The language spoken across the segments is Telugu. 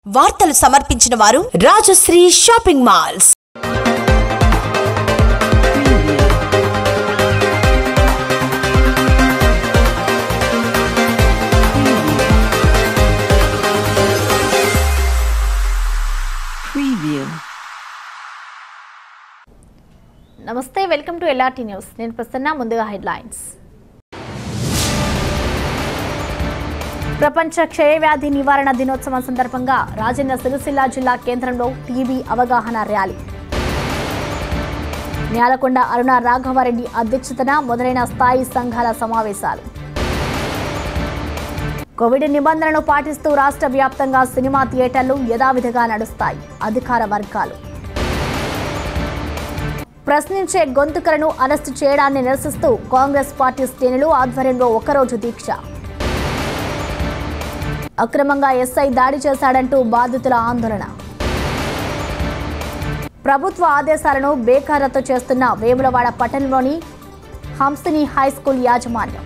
వార్తలు సమర్పించిన వారు రాజశ్రీ షాపింగ్ మాల్స్ Preview. నమస్తే వెల్కమ్ టు ఎల్ఆర్టీ న్యూస్ నేను ప్రసన్న ముందుగా హెడ్లైన్స్ ప్రపంచ క్షయవ్యాధి నివారణ దినోత్సవం సందర్భంగా రాజన్న సిరిసిల్ల జిల్లా కేంద్రంలో టీబీ అవగాహన ర్యాలీ న్యాలకొండ అరుణ రాఘవారెడ్డి అధ్యక్షతన మొదలైన స్థాయి సంఘాల సమావేశాలు కోవిడ్ నిబంధనలను పాటిస్తూ రాష్ట్ర వ్యాప్తంగా సినిమా థియేటర్లు యథావిధిగా నడుస్తాయి అధికార వర్గాలు ప్రశ్నించే గొంతుకలను అరెస్టు చేయడాన్ని నిరసిస్తూ కాంగ్రెస్ పార్టీ శ్రేణులు ఆధ్వర్యంలో ఒకరోజు దీక్ష అక్రమంగా ఎస్ఐ దాడి చేశాడంటూ బాధితుల ఆందోళన ప్రభుత్వ ఆదేశాలను బేఖారతు చేస్తున్న వేములవాడ పట్టణంలోని హంసిని హై స్కూల్ యాజమాన్యం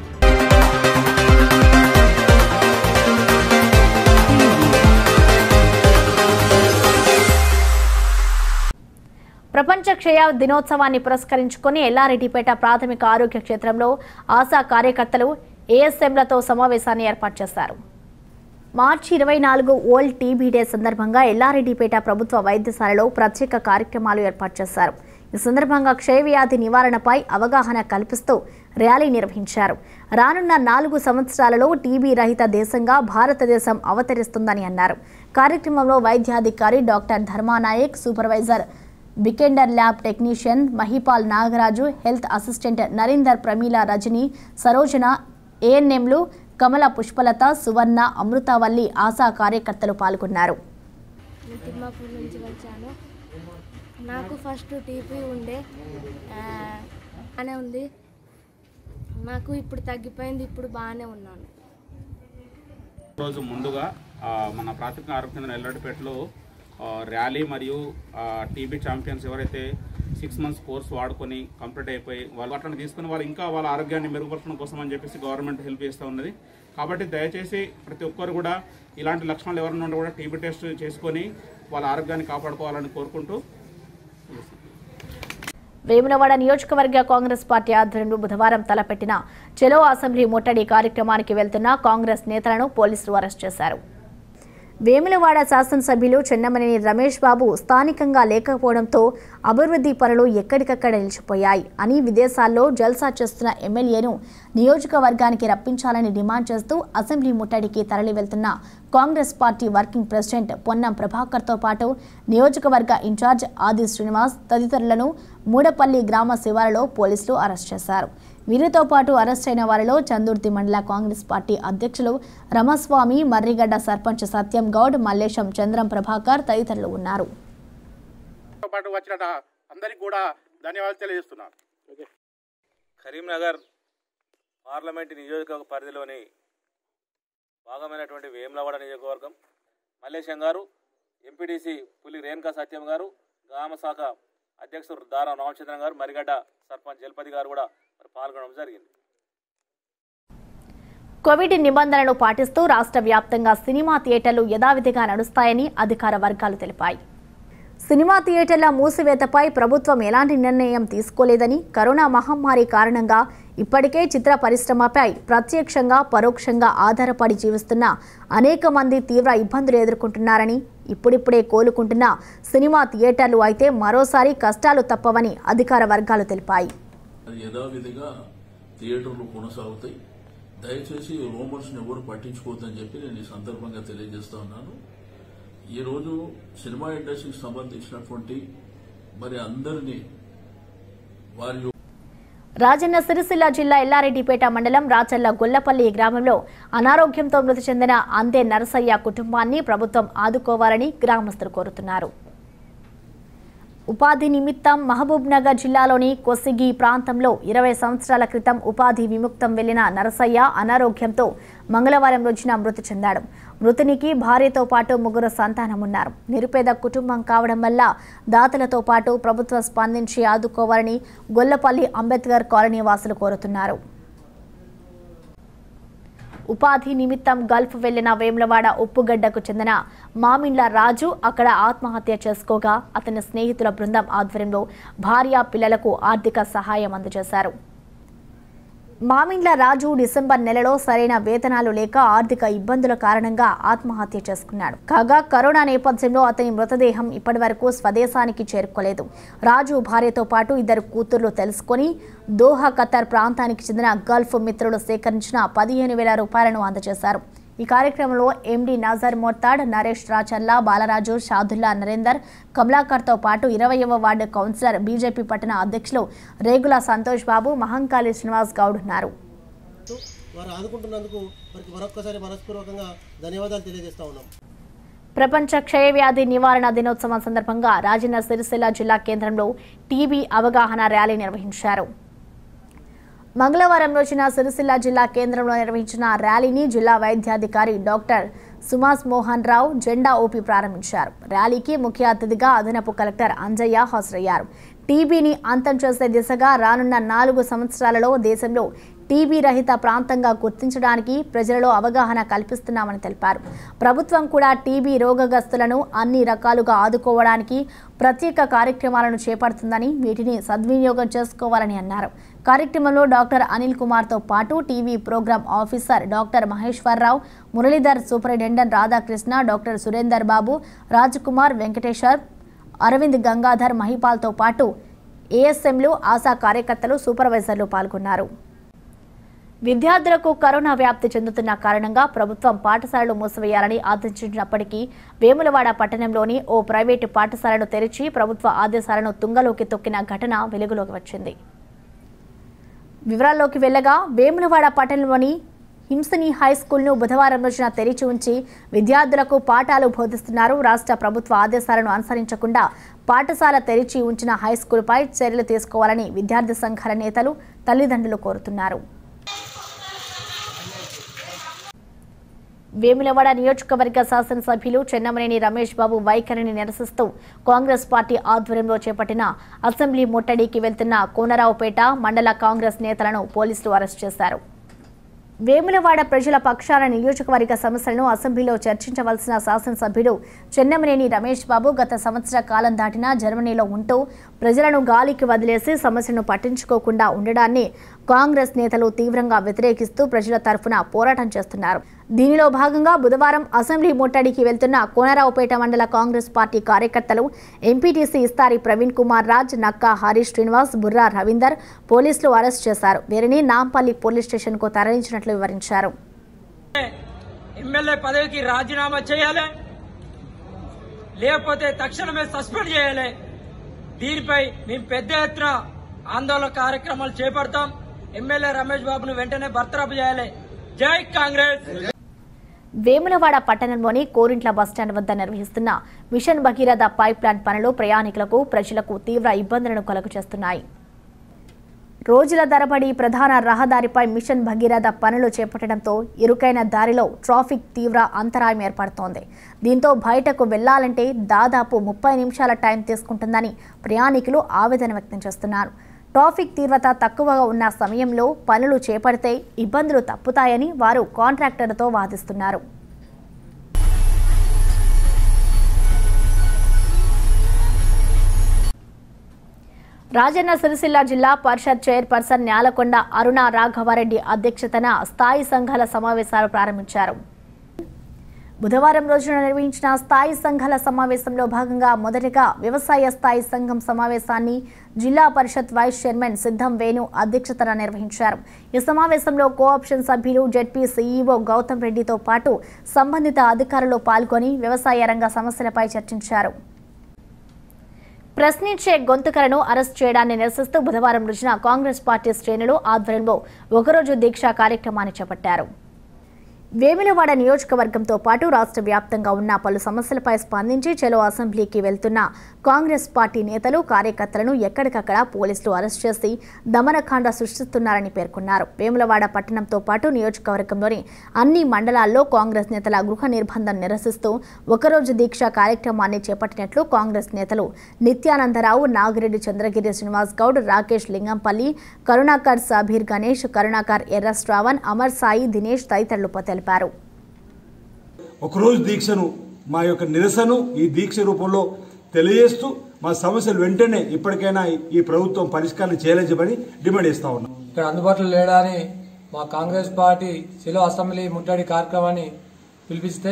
ప్రపంచ క్షయ దినోత్సవాన్ని పురస్కరించుకొని ఎల్లారెడ్డిపేట ప్రాథమిక ఆరోగ్య క్షేత్రంలో ఆశా కార్యకర్తలు ఏఎస్ఎంలతో సమావేశాన్ని ఏర్పాటు చేశారు మార్చి ఇరవై నాలుగు ఓల్డ్ టీబీ డే సందర్భంగా ఎల్లారెడ్డిపేట ప్రభుత్వ వైద్యశాలలో ప్రత్యేక కార్యక్రమాలు ఏర్పాటు చేశారు ఈ సందర్భంగా క్షయవ్యాధి నివారణపై అవగాహన కల్పిస్తూ ర్యాలీ నిర్వహించారు రానున్న నాలుగు సంవత్సరాలలో టీబీ రహిత దేశంగా భారతదేశం అవతరిస్తుందని అన్నారు కార్యక్రమంలో వైద్యాధికారి doctor Dharmanayak supervisor Bikender lab technician Mahipal Nagaraju health assistant Narender Pramila Rajani Sarojana ఏఎన్ఎంలు కమల పుష్పలత సువర్ణ అమృతవల్లి ఆశా కార్యకర్తలు పాల్గొన్నారు నేను తిమ్మాపూర్ నుంచి వచ్చాను నాకు ఫస్ట్ టీపీ ఉండే ఆ, బాగానే ఉంది నాకు ఇప్పుడు తగ్గిపోయింది ఇప్పుడు బాగానే ఉన్నాను రోజు ముందుగా ఆ, మన ప్రాథమిక ఆరోగ్య కేంద్రం ఎల్లడిపేటలో ఆ, ర్యాలీ మరియు టీబీ ఛాంపియన్స్ ఎవరైతే సిక్స్ మంత్స్ కోర్స్ వాడుకొని కంప్లీట్ అయిపోయి వాళ్ళు అట్లా తీసుకుని వాళ్ళు ఇంకా వాళ్ళ ఆరోగ్యాన్ని మెరుగుపరచడం కోసం అని చెప్పేసి గవర్నమెంట్ హెల్ప్ చేస్తూ ఉన్నది కాబట్టి దయచేసి ప్రతి ఒక్కరు కూడా ఇలాంటి లక్షణాలు ఎవరైనా ఉంటే కూడా టీబీ టెస్ట్ చేసుకొని వాళ్ళ ఆరోగ్యాన్ని కాపాడుకోవాలని కోరుకుంటూ వేములవాడ నియోజకవర్గ కాంగ్రెస్ పార్టీ ఆధ్వర్యంలో బుధవారం తలపెట్టిన చెలో అసెంబ్లీ ముట్టడి కార్యక్రమానికి వెళ్తున్న కాంగ్రెస్ నేతలను పోలీసులు అరెస్ట్ చేశారు వేములవాడ శాసనసభ్యులు చెన్నమనేని రమేష్ బాబు స్థానికంగా లేకపోవడంతో అభివృద్ధి పనులు ఎక్కడికక్కడ నిలిచిపోయాయి అని విదేశాల్లో జల్సా చేస్తున్న ఎమ్మెల్యేను నియోజకవర్గానికి రప్పించాలని డిమాండ్ చేస్తూ అసెంబ్లీ ముట్టడికి తరలి వెళ్తున్న Congress party working president Ponnam ప్రభాకర్తో పాటు నియోజకవర్గ ఇన్ఛార్జ్ ఆది శ్రీనివాస్ తదితరులను మూడపల్లి గ్రామ శివారులో పోలీసులు అరెస్ట్ చేశారు వీరితో పాటు అరెస్ట్ అయిన వారిలో చందుర్తి మండల కాంగ్రెస్ పార్టీ అధ్యక్షులు రమస్వామి మర్రిగడ్డ సర్పంచ్ సత్యం గౌడ్ మల్లేశం చంద్రం ప్రభాకర్ తదితరులు ఉన్నారు తో పాటు వచ్చిన అందరికీ కూడా ధన్యవాదాలు తెలియజేస్తున్నాను కరీంనగర్ పార్లమెంట్ నియోజకవర్గ పరిధిలోని భాగమైనటువంటి వేములవాడ నియోజకవర్గం మల్లేశం గారు ఎంపీటీసీ పులి రేణుకా సత్యం గారు గ్రామ శాఖ అధ్యక్షుడు దారా రామచంద్రన్ గారు మరిగడ్డ సర్పంచ్ జలపతి గారు కూడా మరి పాల్గొనడం జరిగింది కోవిడ్ నిబంధనలు పాటిస్తూ రాష్ట్ర వ్యాప్తంగా సినిమా థియేటర్లు యథావిధిగా నడుస్తాయని అధికార వర్గాలు తెలిపాయి సినిమా థియేటర్ల మూసివేతపై ప్రభుత్వం ఎలాంటి నిర్ణయం తీసుకోలేదని కరోనా మహమ్మారి కారణంగా ఇప్పటికే చిత్ర పరిశ్రమపై ప్రత్యక్షంగా పరోక్షంగా ఆధారపడి జీవిస్తున్న అనేక మంది తీవ్ర ఇబ్బందులు ఎదుర్కొంటున్నారని ఇప్పుడిప్పుడే కోలుకుంటున్న సినిమా థియేటర్లు అయితే మరోసారి కష్టాలు తప్పవని అధికార వర్గాలు తెలిపాయి అది యథావిధిగా థియేటర్లు కొనసాగుతాయి దయచేసి రూమర్స్ని ఎవరు పట్టించుకోవద్దని చెప్పి నేను ఈ సందర్భంగా తెలియజేస్తా ఉన్నాను ఈరోజు సినిమా ఇండస్ట్రీకి సంబంధించినటువంటి మరి అందరినీ వారి రాజన్న సిరిసిల్ల జిల్లా ఎల్లారెడ్డిపేట మండలం రాచల్ల గొల్లపల్లి గ్రామంలో అనారోగ్యంతో మృతి చెందిన అందే నరసయ్య కుటుంబాన్ని ప్రభుత్వం ఆదుకోవాలని గ్రామస్తులు కోరుతున్నారు ఉపాధి నిమిత్తం మహబూబ్ నగర్ జిల్లాలోని కొసిగి ప్రాంతంలో ఇరవై సంవత్సరాల క్రితం ఉపాధి విముక్తం వెళ్లిన నరసయ్య అనారోగ్యంతో మంగళవారం రోజున మృతి చెందాడు మృతునికి భార్యతో పాటు ముగ్గురు సంతానం ఉన్నారు నిరుపేద కుటుంబం కావడం వల్ల దాతలతో పాటు ప్రభుత్వం స్పందించి ఆదుకోవాలని గొల్లపల్లి అంబేద్కర్ కాలనీ వాసులు కోరుతున్నారు ఉపాధి నిమిత్తం గల్ఫ్ వెళ్లిన వేములవాడ ఉప్పుగడ్డకు చెందిన మామిండ్ల రాజు అక్కడ ఆత్మహత్య చేసుకోగా అతని స్నేహితుల బృందం ఆధ్వర్యంలో భార్య పిల్లలకు ఆర్థిక సహాయం అందజేశారు మామిండ్ల రాజు డిసెంబర్ నెలలో సరైన వేతనాలు లేక ఆర్థిక ఇబ్బందుల కారణంగా ఆత్మహత్య చేసుకున్నాడు కాగా కరోనా నేపథ్యంలో అతని మృతదేహం ఇప్పటివరకు స్వదేశానికి చేరుకోలేదు రాజు భార్యతో పాటు ఇద్దరు కూతుర్లు తెలుసుకొని దోహా ఖతర్ ప్రాంతానికి చెందిన గల్ఫ్ మిత్రులు సేకరించిన పదిహేను వేల రూపాయలను అందజేశారు ఈ కార్యక్రమంలో ఎండి నాజర్ మోర్తాడ్ నరేష్ రాచర్ల బాలరాజు షాదుల్లా నరేందర్ కమలాకర్తో పాటు ఇరవయవ వార్డు కౌన్సిలర్ బీజేపీ పట్టణ అధ్యక్షులు రేగుల సంతోష్ బాబు మహంకాళి శ్రీనివాస్ గౌడ్ ఉన్నారు వారు ఆదుకుంటున్నందుకు వారికి మరొక్కసారి మనస్పూర్వకంగా ధన్యవాదాలు తెలియజేస్తా ఉన్నాం ప్రపంచ క్షయవ్యాధి నివారణ దినోత్సవం సందర్భంగా రాజన్న సిరిసిల్ల జిల్లా కేంద్రంలో టీబీ అవగాహన ర్యాలీ నిర్వహించారు మంగళవారం రోజున సిరిసిల్ల జిల్లా కేంద్రంలో నిర్వహించిన ర్యాలీని జిల్లా వైద్యాధికారి డాక్టర్ సుమాస్ మోహన్ రావు జెండా ఊపి ప్రారంభించారు ర్యాలీకి ముఖ్య అతిథిగా అదనపు కలెక్టర్ అంజయ్య హాజరయ్యారు టీబీని అంతం చేసే దిశగా రానున్న నాలుగు సంవత్సరాలలో దేశంలో టీబీ రహిత ప్రాంతంగా గుర్తించడానికి ప్రజలలో అవగాహన కల్పిస్తున్నామని తెలిపారు ప్రభుత్వం కూడా టీబీ రోగగ్రస్తులను అన్ని రకాలుగా ఆదుకోవడానికి ప్రత్యేక కార్యక్రమాలను చేపడుతుందని వీటిని సద్వినియోగం చేసుకోవాలని అన్నారు కార్యక్రమంలో డాక్టర్ అనిల్ కుమార్తో పాటు TV programme officer doctor Maheshwararao Muralidhar superintendent Radhakrishna doctor Surender Babu Rajkumar Venkateshwar Arvind Gangadhar మహిపాల్తో పాటు ఏఎస్ఎంలు ఆశా కార్యకర్తలు సూపర్వైజర్లు పాల్గొన్నారు విద్యార్థులకు కరోనా వ్యాప్తి చెందుతున్న కారణంగా ప్రభుత్వం పాఠశాలలు మూసివేయాలని ఆదేశించినప్పటికీ వేములవాడ పట్టణంలోని ఓ ప్రైవేటు పాఠశాలను తెరిచి ప్రభుత్వ ఆదేశాలను తుంగలోకి తొక్కిన ఘటన వెలుగులోకి వచ్చింది వివరాల్లోకి వెళ్ళగా వేములవాడ పట్టణంలోని హింసని హై స్కూల్ను బుధవారం రోజున తెరిచి ఉంచి విద్యార్థులకు పాఠాలు బోధిస్తున్నారు రాష్ట్ర ప్రభుత్వ ఆదేశాలను అనుసరించకుండా పాఠశాల తెరిచి ఉంచిన హై స్కూల్పై చర్యలు తీసుకోవాలని విద్యార్థి సంఘాల నేతలు తల్లిదండ్రులు కోరుతున్నారు వేములవాడ నియోజకవర్గ శాసనసభ్యులు చెన్నమనేని రమేష్ బాబు వైఖరిని నిరసిస్తూ కాంగ్రెస్ పార్టీ ఆధ్వర్యంలో చేపట్టిన అసెంబ్లీ ముట్టడికి వెళ్తున్న కోనరావుపేట మండల కాంగ్రెస్ నేతలను పోలీసులు అరెస్ట్ చేశారు వేములవాడ ప్రజల పక్షాన నియోజకవర్గ సమస్యలను అసెంబ్లీలో చర్చించవలసిన శాసనసభ్యుడు చెన్నమనేని రమేష్ బాబు గత సంవత్సర కాలం దాటినా జర్మనీలో ఉంటూ ప్రజలను గాలికి వదిలేసి సమస్యను పట్టించుకోకుండా ఉండడాన్ని కాంగ్రెస్ నేతలు తీవ్రంగా వ్యతిరేకిస్తూ ప్రజల తరఫున పోరాటం చేస్తున్నారు దీనిలో భాగంగా బుధవారం అసెంబ్లీ ముట్టడికి వెళ్తున్న కోనరావుపేట మండల కాంగ్రెస్ పార్టీ కార్యకర్తలు ఎంపీటీసీ ఇస్తారి ప్రవీణ్ కుమార్ రాజ్ నక్కా హరీష్ శ్రీనివాస్ బుర్రా రవీందర్ పోలీసులు అరెస్ట్ చేశారు వీరిని నాంపల్లి పోలీస్ స్టేషన్కు తరలించినట్లు వివరించారు ఎమ్మెల్యే పదవికి రాజీనామా చేయాలి లేకపోతే తక్షణమే సస్పెండ్ చేయాలి దీనిపై మేము పెద్ద ఎత్తున ఆందోళన కార్యక్రమాలు చేపడతాం ఎమ్మెల్యే రమేష్ బాబును వెంటనే బర్తరఫ్ చేయాలి జై కాంగ్రెస్ వేములవాడ పట్టణంలోని కోరింట్ల బస్టాండ్ వద్ద నిర్వహిస్తున్న మిషన్ భగీరథ పైప్ లైన్ పనులు ప్రయాణికులకు ప్రజలకు తీవ్ర ఇబ్బందులను కలుగు చేస్తున్నాయి రోజుల తరబడి ప్రధాన రహదారిపై మిషన్ భగీరథ పనులు చేపట్టడంతో ఇరుకైన దారిలో ట్రాఫిక్ తీవ్ర అంతరాయం ఏర్పడుతోంది దీంతో బయటకు వెళ్లాలంటే దాదాపు ముప్పై నిమిషాల టైం తీసుకుంటుందని ప్రయాణికులు ఆవేదన వ్యక్తం చేస్తున్నారు ట్రాఫిక్ తీవ్రత తక్కువగా ఉన్న సమయంలో పనులు చేపడితే ఇబ్బందులు తప్పుతాయని వారు కాంట్రాక్టర్తో వాదిస్తున్నారు రాజన్న సిరిసిల్ల జిల్లా పరిషత్ చైర్పర్సన్ న్యాలకొండ అరుణ రాఘవారెడ్డి అధ్యక్షతన స్థాయి సంఘాల సమావేశాలు ప్రారంభించారు బుధవారం రోజున నిర్వహించిన స్థాయి సంఘాల సమావేశంలో భాగంగా మొదటగా వ్యవసాయ స్థాయి సంఘం సమావేశాన్ని జిల్లా పరిషత్ వైస్ చైర్మన్ సిద్ధం వేణు అధ్యక్షతన నిర్వహించారు ఈ సమావేశంలో కోఆప్షన్ సభ్యులు జెడ్పీ సీఈఓ గౌతమ్ రెడ్డితో పాటు సంబంధిత అధికారులు పాల్గొని వ్యవసాయ రంగ సమస్యలపై చర్చించారు ప్రశ్నించే గొంతుకలను అరెస్ట్ చేయడాన్ని నిరసిస్తూ బుధవారం రోజున కాంగ్రెస్ పార్టీ శ్రేణులు ఆధ్వర్యంలో ఒకరోజు దీక్షా కార్యక్రమాన్ని చేపట్టారు వేములవాడ నియోజకవర్గంతో పాటు రాష్ట్ర వ్యాప్తంగా ఉన్న పలు సమస్యలపై స్పందించి చెలో అసెంబ్లీకి వెళ్తున్న కాంగ్రెస్ పార్టీ నేతలు కార్యకర్తలను ఎక్కడికక్కడ పోలీసులు అరెస్ట్ చేసి దమనకాండ సృష్టిస్తున్నారని పేర్కొన్నారు వేములవాడ పట్టణంతో పాటు నియోజకవర్గంలోని అన్ని మండలాల్లో కాంగ్రెస్ నేతల గృహ నిర్బంధం నిరసిస్తూ ఒకరోజు దీక్ష కార్యక్రమాన్ని చేపట్టినట్లు కాంగ్రెస్ నేతలు నిత్యానందరావు నాగిరెడ్డి చంద్రగిరి శ్రీనివాస్ గౌడ్ రాకేష్ లింగంపల్లి కరుణాకర్ సాబీర్ గణేష్ కరుణాకర్ ఎర్ర శ్రావణ్ అమర్ సాయి దినేష్ తదితరులు తెలిపారు ఒకరోజు దీక్షను మా యొక్క నిరసను ఈ దీక్ష రూపంలో తెలియజేస్తూ మా సమస్యలు వెంటనే ఇప్పటికైనా ఈ ప్రభుత్వం పరిష్కారం చేయాలని చెప్పని డిమాండ్ చేస్తా ఉన్నాం ఇక్కడ అందుబాటులో లేడా అని మా కాంగ్రెస్ పార్టీ శిలో అసెంబ్లీ ముట్టడి కార్యక్రమాన్ని పిలిపిస్తే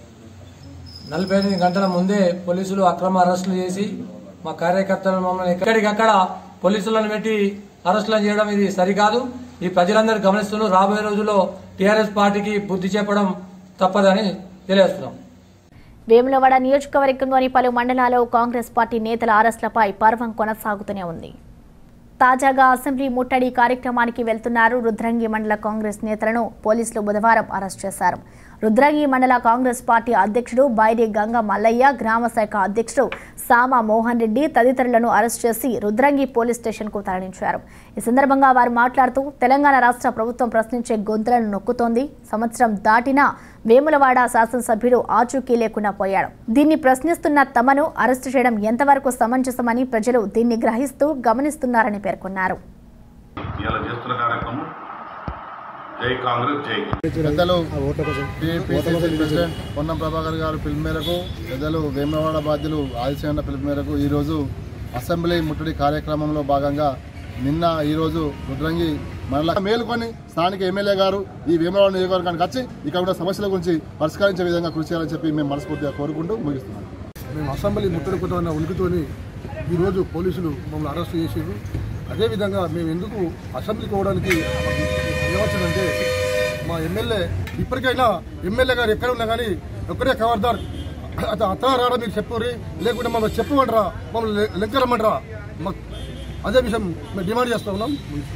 నలభై ఎనిమిది గంటల ముందే పోలీసులు అక్రమ అరెస్టులు చేసి మా కార్యకర్తలను మమ్మల్ని ఎక్కడికక్కడ పోలీసులను పెట్టి అరెస్టులు చేయడం ఇది సరికాదు ఈ ప్రజలందరూ గమనిస్తున్నారు రాబోయే రోజుల్లో టీఆర్ఎస్ పార్టీకి బుద్ధి చెప్పడం తప్పదని తెలియజేస్తున్నాం వేములవాడ నియోజకవర్గంలోని పలు మండలాల్లో కాంగ్రెస్ పార్టీ నేతల అరెస్టులపై పర్వం కొనసాగుతూనే ఉంది తాజాగా అసెంబ్లీ ముట్టడి కార్యక్రమానికి వెళ్తున్నారు రుద్రంగి మండల కాంగ్రెస్ నేతలను పోలీసులు బుధవారం అరెస్ట్ చేశారు రుద్రంగి మండల కాంగ్రెస్ పార్టీ అధ్యక్షుడు బైరి గంగ మల్లయ్య గ్రామ శాఖ అధ్యక్షుడు సామ మోహన్ రెడ్డి తదితరులను అరెస్ట్ చేసి రుద్రంగి పోలీస్ స్టేషన్కు తరలించారు ఈ సందర్భంగా వారు మాట్లాడుతూ తెలంగాణ రాష్ట్ర ప్రభుత్వం ప్రశ్నించే గొంతులను నొక్కుతోంది సంవత్సరం దాటినా వేములవాడ శాసనసభ్యుడు ఆచూకీ లేకుండా పోయాడు దీన్ని ప్రశ్నిస్తున్న తమను అరెస్టు చేయడం ఎంతవరకు సమంజసమని ప్రజలు దీన్ని గ్రహిస్తూ గమనిస్తున్నారని పేర్కొన్నారు ఇలా చేస్తున్న కార్యక్రమం జై కాంగ్రెస్ జై పెద్దలు పిసిసి ప్రెసిడెంట్ పొన్నం ప్రభాకర్ గారు పిలుపు మేరకు పెద్దలు వేమవాడ బాధ్యులు ఆదిశేన పిలుపు మేరకు ఈరోజు అసెంబ్లీ ముట్టడి కార్యక్రమంలో భాగంగా నిన్న ఈరోజు రుద్రంగి మండల మేలుకొని స్థానిక ఎమ్మెల్యే గారు ఈ వేమవాడ నియోజకవర్గానికి వచ్చి ఇక్కడ ఉన్న సమస్యల గురించి పరిష్కరించే విధంగా కృషి చేయాలని చెప్పి మేము మనస్ఫూర్తిగా కోరుకుంటూ ముగిస్తున్నాం మేము అసెంబ్లీ ముట్టడిపోతున్న ఉనికితోని ఈరోజు పోలీసులు మమ్మల్ని అరెస్ట్ చేసారు అదేవిధంగా మేము ఎందుకు అసెంబ్లీకి పోవడానికి ఏమొచ్చిందంటే మా ఎమ్మెల్యే ఇప్పటికైనా ఎమ్మెల్యే గారు ఎక్కడ ఉన్నా కానీ ఒక్కడే ఖబర్దార్ అత- అతను రాడా మీరు చెప్పుర్రి లేకుంటే మమ్మల్ని చెప్పమంటారా మమ్మల్ని లెక్కరమ్మంటారా మాకు అదే విషయం మేము డిమాండ్ చేస్తూ ఉన్నాం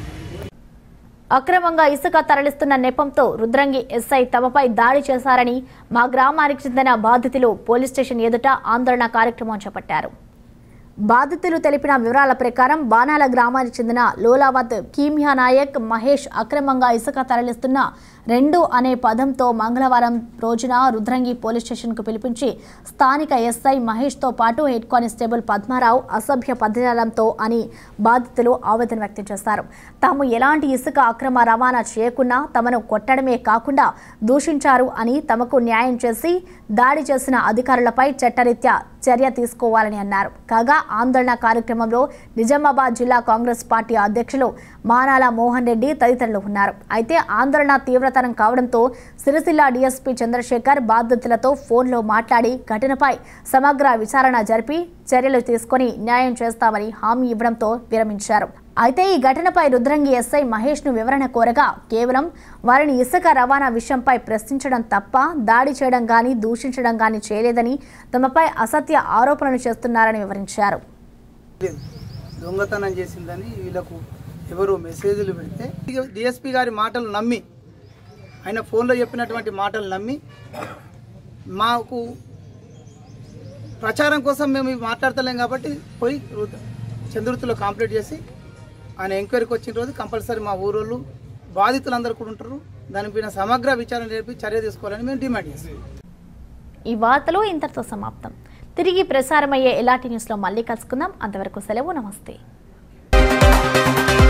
అక్రమంగా ఇసుక తరలిస్తున్న నెపంతో రుద్రంగి ఎస్ఐ తమపై దాడి చేశారని మా గ్రామానికి చెందిన బాధితులు పోలీస్ స్టేషన్ ఎదుట ఆందోళన కార్యక్రమం చేపట్టారు బాధితులు తెలిపిన వివరాల ప్రకారం బాణాల గ్రామానికి చెందిన లోలావత్ కీమియా నాయక్ మహేష్ అక్రమంగా ఇసుక తరలిస్తున్న రెండు అనే పదంతో మంగళవారం రోజున రుద్రంగి పోలీస్ స్టేషన్కు పిలిపించి స్థానిక ఎస్ఐ మహేష్తో పాటు హెడ్ కానిస్టేబుల్ పద్మారావు అసభ్య పదజాలంతో అని బాధితులు ఆవేదన వ్యక్తం చేశారు తాము ఎలాంటి ఇసుక అక్రమ రవాణా చేయకుండా తమను కొట్టడమే కాకుండా దూషించారు అని తమకు న్యాయం చేసి దాడి చేసిన అధికారులపై చట్టరీత్యా చర్య తీసుకోవాలని అన్నారు కాగా ఆందోళన కార్యక్రమంలో నిజామాబాద్ జిల్లా కాంగ్రెస్ పార్టీ అధ్యక్షులు మానాల మోహన్ రెడ్డి తదితరులు ఉన్నారు అయితే ఆందోళన తీవ్రతరం కావడంతో సిరిసిల్ల డీఎస్పీ చంద్రశేఖర్ బాధితులతో ఫోన్లో మాట్లాడి ఘటనపై సమగ్ర విచారణ జరిపి చర్యలు తీసుకొని న్యాయం చేస్తామని హామీ ఇవ్వడంతో విరమించారు అయితే ఈ ఘటనపై రుద్రంగి ఎస్ఐ మహేష్ ను వివరణ కోరగా కేవలం వారిని ఇసుక రవాణా విషయంపై ప్రశ్నించడం తప్ప దాడి చేయడం గాని దూషించడం గాని చేయలేదని తమపై అసత్య ఆరోపణలు చేస్తున్నారని వివరించారు దొంగతనం చేసిందని వీళ్ళకు ఎవరు మెసేజ్లు పెడితే డిఎస్పీ గారి మాటలు నమ్మి ఆయన ఫోన్లో చెప్పినటువంటి మాటలు నమ్మి మాకు ప్రచారం కోసం మేము ఇవి మాట్లాడతలేం కాబట్టి పోయి రు- చంద్రుతిలో కంప్లీట్ చేసి ఆయన ఎంక్వైరీకి వచ్చిన రోజు కంపల్సరీ మా ఊరోళ్ళు బాధితులందరూ కూడా ఉంటారు దానిపైన సమగ్ర విచారణ జరిపి చర్య తీసుకోవాలని మేము డిమాండ్ చేస్తాం ఈ వార్తలు ఇంతటితో సమాప్తం తిరిగి ప్రసారమయ్యే ఎలాంటి న్యూస్లో మళ్ళీ కలుసుకుందాం అంతవరకు సెలవు నమస్తే